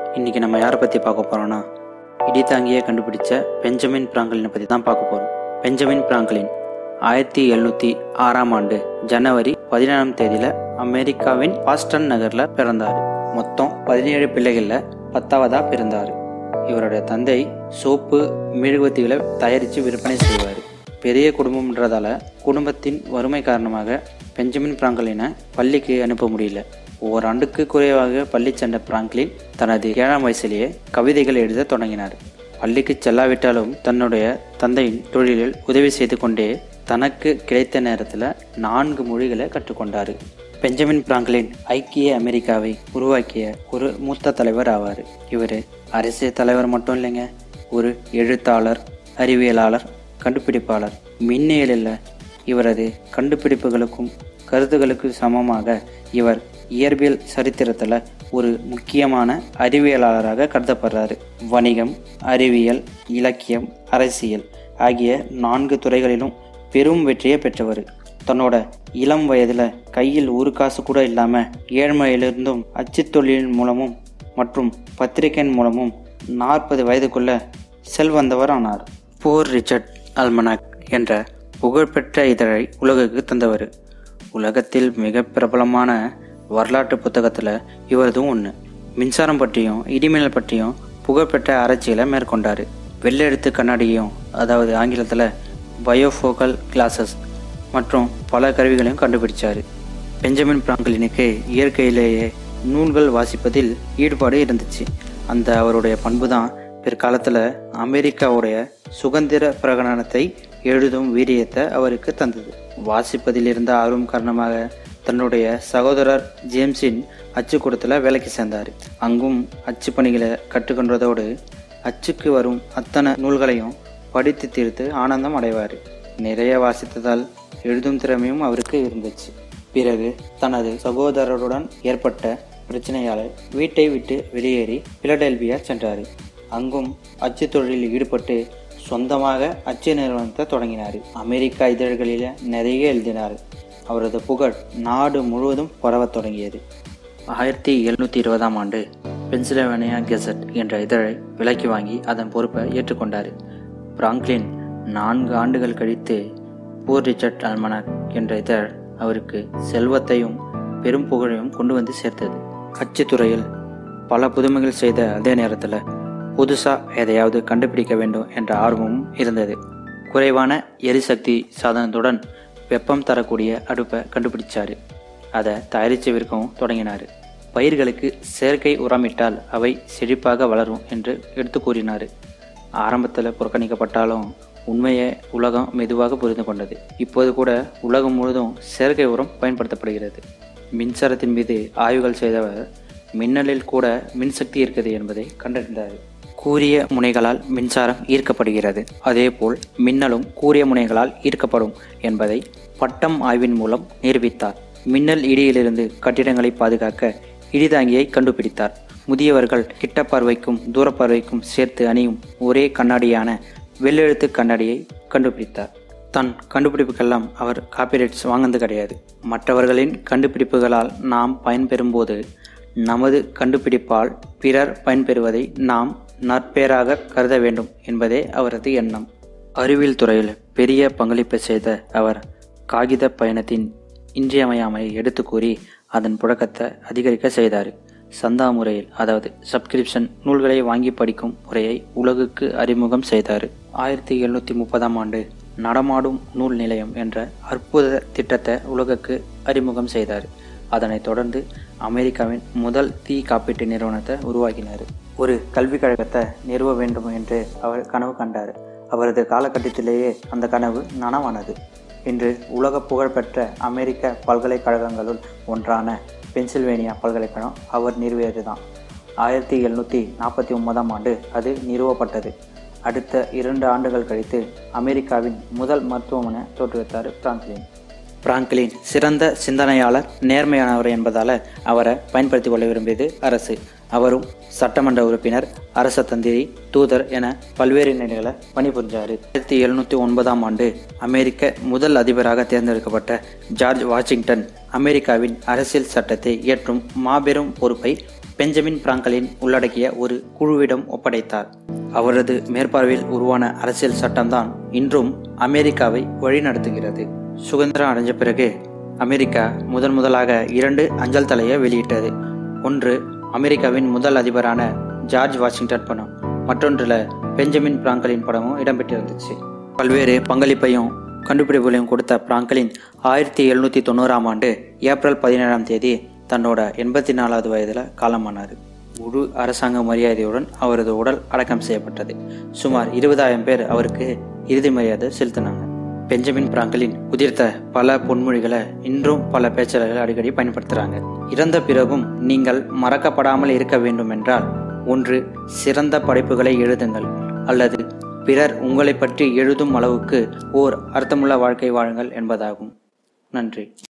இன்றைக்கி நம்ம யாரை பற்றி பார்க்க போகிறோன்னா இடித்தாங்கியை கண்டுபிடிச்ச பெஞ்சமின் பிராங்கலினை பற்றி தான் பார்க்க போகிறோம் பெஞ்சமின் பிராங்கலின் ஆயிரத்தி எழுநூற்றி ஆறாம் ஆண்டு ஜனவரி பதினேழாம் தேதியில் அமெரிக்காவின் பாஸ்டன் நகரில் பிறந்தார் மொத்தம் பதினேழு பிள்ளைகளில் பத்தாவதாக பிறந்தார் இவருடைய தந்தை சோப்பு மெழுகுவத்திகளை தயாரித்து விற்பனை செய்வார் பெரிய குடும்பம்ன்றதால குடும்பத்தின் வறுமை காரணமாக பெஞ்சமின் பிராங்கலினை பள்ளிக்கு அனுப்ப முடியல ஓராண்டுக்கு குறைவாக பள்ளி சென்ற பிராங்க்லின் தனது ஏழாம் வயசிலேயே கவிதைகள் எழுத தொடங்கினார் பள்ளிக்கு செல்லாவிட்டாலும் தன்னுடைய தந்தையின் தொழிலில் உதவி செய்து கொண்டே தனக்கு கிடைத்த நேரத்தில் நான்கு மொழிகளை கற்றுக்கொண்டார் பெஞ்சமின் பிராங்க்லின் ஐக்கிய அமெரிக்காவை உருவாக்கிய ஒரு மூத்த தலைவர் ஆவார் இவர் அரசியல் தலைவர் மட்டும் இல்லைங்க ஒரு எழுத்தாளர் அறிவியலாளர் கண்டுபிடிப்பாளர் மின்னியலில் இவரது கண்டுபிடிப்புகளுக்கும் கருத்துகளுக்கு சமமாக இவர் இயற்பியல் சரித்திரத்தில் ஒரு முக்கியமான அறிவியலாளராக கருதப்படுறாரு வணிகம் அறிவியல் இலக்கியம் அரசியல் ஆகிய நான்கு துறைகளிலும் பெரும் வெற்றியை பெற்றவர் தன்னோட இளம் வயதில் கையில் ஒரு காசு கூட இல்லாமல் ஏழ்மையிலிருந்தும் அச்சுத் தொழிலின் மூலமும் மற்றும் பத்திரிகையின் மூலமும் நாற்பது வயதுக்குள்ள செல்வந்தவர் ஆனார் போர் ரிச்சர்ட் அல்மனாக் என்ற புகழ்பெற்ற இதழை உலகுக்கு தந்தவர் உலகத்தில் மிக பிரபலமான வரலாற்று புத்தகத்தில் இவரதும் ஒன்று மின்சாரம் பற்றியும் இடிமின்னல் பற்றியும் புகழ்பெற்ற ஆராய்ச்சிகளை மேற்கொண்டார் வெள்ளெழுத்து கண்ணாடியும் அதாவது ஆங்கிலத்தில் பயோஃபோக்கல் கிளாஸஸ் மற்றும் பல கருவிகளையும் கண்டுபிடிச்சார் பெஞ்சமின் பிராங்கலினுக்கு இயற்கையிலேயே நூல்கள் வாசிப்பதில் ஈடுபாடு இருந்துச்சு அந்த அவருடைய பண்பு தான் பிற்காலத்தில் அமெரிக்காவுடைய சுதந்திர பிரகடனத்தை எழுதும் வீரியத்தை அவருக்கு தந்தது வாசிப்பதில் இருந்த ஆர்வம் காரணமாக தன்னுடைய சகோதரர் ஜேம்ஸின் அச்சுக்கூடத்தில் வேலைக்கு சேர்ந்தார் அங்கும் அச்சு பணிகளை கற்றுக்கொண்டதோடு அச்சுக்கு வரும் அத்தனை நூல்களையும் படித்து தீர்த்து ஆனந்தம் அடைவார் நிறைய வாசித்ததால் எழுதும் திறமையும் அவருக்கு இருந்துச்சு பிறகு தனது சகோதரருடன் ஏற்பட்ட பிரச்சனையால் வீட்டை விட்டு வெளியேறி பிலடெல்பியா சென்றார் அங்கும் அச்சு தொழிலில் ஈடுபட்டு சொந்தமாக அச்சு நிறுவனத்தை தொடங்கினார் அமெரிக்கா இதழ்களில் நிறைய எழுதினார் அவரது புகழ் நாடு முழுவதும் பரவத் தொடங்கியது ஆயிரத்தி எழுநூற்றி இருபதாம் ஆண்டு பென்சில்வேனியா கெசட் என்ற இதழை விலக்கி வாங்கி அதன் பொறுப்பை ஏற்றுக்கொண்டார் பிராங்க்லின் நான்கு ஆண்டுகள் கழித்து பூர் ரிச்சர்ட் அல்மனாக் என்ற இதழ் அவருக்கு செல்வத்தையும் பெரும் புகழையும் கொண்டு வந்து சேர்த்தது அச்சுத்துறையில் பல புதுமைகள் செய்த அதே நேரத்தில் புதுசாக எதையாவது கண்டுபிடிக்க வேண்டும் என்ற ஆர்வமும் இருந்தது குறைவான எரிசக்தி சாதனத்துடன் வெப்பம் தரக்கூடிய அடுப்பை கண்டுபிடிச்சாரு அதை தயாரித்து விற்கவும் தொடங்கினார் பயிர்களுக்கு செயற்கை உரமிட்டால் அவை செழிப்பாக வளரும் என்று எடுத்து கூறினார் ஆரம்பத்தில் புறக்கணிக்கப்பட்டாலும் உண்மையை உலகம் மெதுவாக புரிந்து கொண்டது இப்போது கூட உலகம் முழுதும் செயற்கை உரம் பயன்படுத்தப்படுகிறது மின்சாரத்தின் மீது ஆய்வுகள் செய்தவர் மின்னலில் கூட மின்சக்தி இருக்குது என்பதை கண்டறிந்தார் கூரிய முனைகளால் மின்சாரம் ஈர்க்கப்படுகிறது அதேபோல் மின்னலும் கூரிய முனைகளால் ஈர்க்கப்படும் என்பதை பட்டம் ஆய்வின் மூலம் நிரூபித்தார் மின்னல் இடியிலிருந்து கட்டிடங்களை பாதுகாக்க இடிதாங்கியை கண்டுபிடித்தார் முதியவர்கள் கிட்ட பார்வைக்கும் தூர பார்வைக்கும் சேர்த்து அணியும் ஒரே கண்ணாடியான வெள்ளெழுத்து கண்ணாடியை கண்டுபிடித்தார் தன் கண்டுபிடிப்புக்கெல்லாம் அவர் காப்பிரைட்ஸ் வாங்கினது கிடையாது மற்றவர்களின் கண்டுபிடிப்புகளால் நாம் பயன்பெறும்போது நமது கண்டுபிடிப்பால் பிறர் பயன்பெறுவதை நாம் நற்பேராக கருத வேண்டும் என்பதே அவரது எண்ணம் அறிவியல் துறையில் பெரிய பங்களிப்பை செய்த அவர் காகித பயணத்தின் இன்றியமையாமையை எடுத்து கூறி அதன் புழக்கத்தை அதிகரிக்க செய்தார் சந்தா முறையில் அதாவது சப்ஸ்கிரிப்ஷன் நூல்களை வாங்கி படிக்கும் முறையை உலகுக்கு அறிமுகம் செய்தார் ஆயிரத்தி எழுநூற்றி முப்பதாம் ஆண்டு நடமாடும் நூல் நிலையம் என்ற அற்புத திட்டத்தை உலகுக்கு அறிமுகம் செய்தார் அதனைத் தொடர்ந்து அமெரிக்காவின் முதல் தீ காப்பீட்டு நிறுவனத்தை உருவாக்கினார் ஒரு கல்விக் கழகத்தை நிறுவ வேண்டும் என்று அவர் கனவு கண்டார் அவரது காலகட்டத்திலேயே அந்த கனவு நனவானது இன்று உலக புகழ்பெற்ற அமெரிக்க பல்கலைக்கழகங்களுள் ஒன்றான பென்சில்வேனியா பல்கலைக்கழகம் அவர் நிறுவியது தான் ஆயிரத்தி எழுநூற்றி நாற்பத்தி ஒன்பதாம் ஆண்டு அது நிறுவப்பட்டது அடுத்த இரண்டு ஆண்டுகள் கழித்து அமெரிக்காவின் முதல் மருத்துவமனை தோற்றுவித்தார் பிராங்க்லின் பிராங்க்லின் சிறந்த சிந்தனையாளர் நேர்மையானவர் என்பதால் அவரை பயன்படுத்திக் கொள்ள விரும்பியது அரசு அவரும் சட்டமன்ற உறுப்பினர் அரச தந்திரி தூதர் என பல்வேறு நிலைகளை பணிபுரிஞ்சார் ஆயிரத்தி எழுநூற்றி ஒன்பதாம் ஆண்டு அமெரிக்க முதல் அதிபராக தேர்ந்தெடுக்கப்பட்ட ஜார்ஜ் வாஷிங்டன் அமெரிக்காவின் அரசியல் சட்டத்தை இயற்றும் மாபெரும் பொறுப்பை பெஞ்சமின் பிராங்கலின் உள்ளடக்கிய ஒரு குழுவிடம் ஒப்படைத்தார் அவரது மேற்பார்வையில் உருவான அரசியல் சட்டம்தான் இன்றும் அமெரிக்காவை வழிநடத்துகிறது சுதந்திரம் அடைஞ்ச பிறகு அமெரிக்கா முதன் முதலாக இரண்டு அஞ்சல் தலையை வெளியிட்டது ஒன்று அமெரிக்காவின் முதல் அதிபரான ஜார்ஜ் வாஷிங்டன் படம் மற்றொன்றில் பெஞ்சமின் பிராங்கலின் படமும் இடம்பெற்றிருந்துச்சு பல்வேறு பங்களிப்பையும் கண்டுபிடிப்புகளையும் கொடுத்த பிராங்கலின் ஆயிரத்தி எழுநூற்றி தொண்ணூறாம் ஆண்டு ஏப்ரல் பதினேழாம் தேதி தன்னோட எண்பத்தி நாலாவது வயதில் காலமானார் முழு அரசாங்க மரியாதையுடன் அவரது உடல் அடக்கம் செய்யப்பட்டது சுமார் இருபதாயிரம் பேர் அவருக்கு இறுதி மரியாதை செலுத்தினாங்க பெஞ்சமின் பிராங்கலின் உதிர்த்த பல பொன்மொழிகளை இன்றும் பல பேச்சாளர்கள் அடிக்கடி பயன்படுத்துகிறாங்க இறந்த பிறகும் நீங்கள் மறக்கப்படாமல் இருக்க வேண்டும் என்றால் ஒன்று சிறந்த படைப்புகளை எழுதுங்கள் அல்லது பிறர் உங்களை பற்றி எழுதும் அளவுக்கு ஓர் அர்த்தமுள்ள வாழ்க்கை வாழுங்கள் என்பதாகும் நன்றி